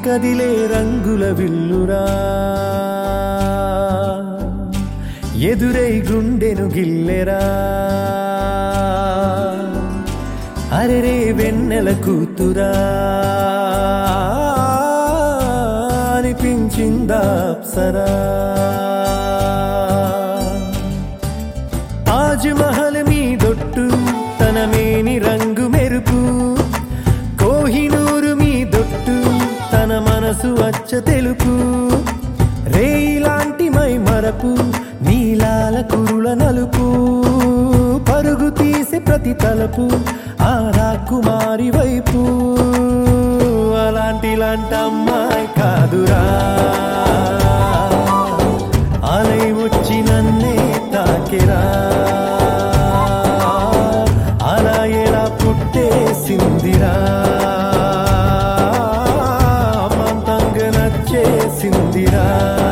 కదిలే రంగుల విల్లురా ఎదురై గుండెను గిల్లెరా అరెరే వెన్నెల కూతురా అనిపించిందా అప్సరా తాజ్ మహల్ మీ దొట్టు తన మేని రంగు మెరుపు కోహినూరు మీ దొట్టు తన మనసు అచ్చ తెలుపు రేయిలాంటి మై మరపు నీలాల కురుల నలుపు పరుగు తీసి ప్రతి తలపు ఆ రాకుమారి వైపు అలాంటి లాంటి అమ్మాయి కాదురా అలై వచ్చి నన్నే తాకిరా అలా ఎలా పుట్టేసిందిరా అమంతంగా నచ్చేసిందిరా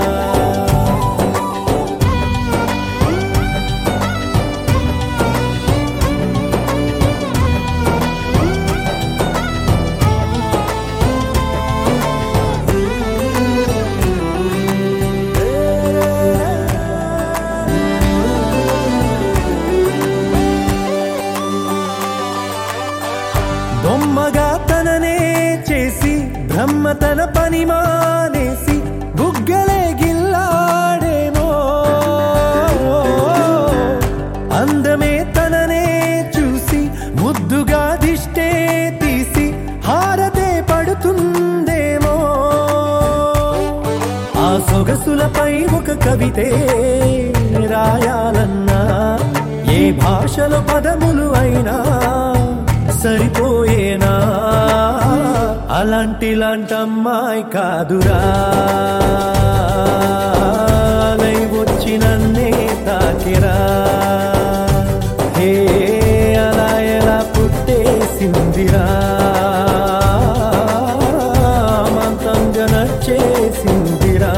బొమ్మగా తననే చేసి బ్రహ్మ తన పని మానేసి బుగ్గలే గిల్లాడేమో అందమే తననే చూసి ముద్దుగా దిష్టే తీసి హారతే పడుతుందేమో ఆ సొగసులపై ఒక కవితే రాయాలన్నా ఏ భాషలో పదములు అయినా సరిపోయేనా అలాంటి లాంటి అమ్మాయి కాదురా అలై వచ్చి నన్నే తాకిరా హే అలా ఎలా పుట్టేసిందిరా మంతంగా నచ్చేసిందిరా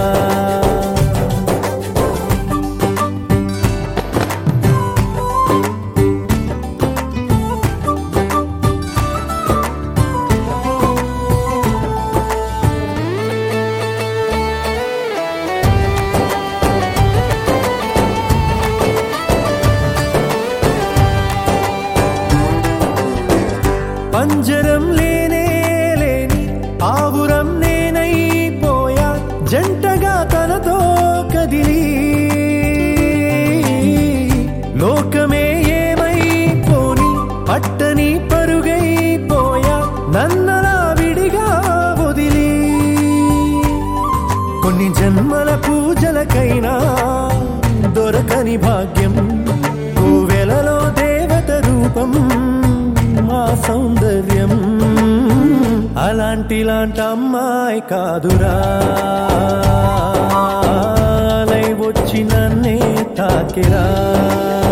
పంజరం లేనే లేని ఆవురం నేనైపోయా జంటగా తనతో కదిలి లోకమే ఏమైపోని పట్టని పరుగైపోయా నన్నలా విడిగా వదిలి కొన్ని జన్మల పూజలకైనా దొరకని భాగ్యం కోవెలలో దేవత రూపం మా సౌందర్యం అలాంటి లాంటి అమ్మాయి కాదురా అలై వచ్చి నన్నే తాకిరా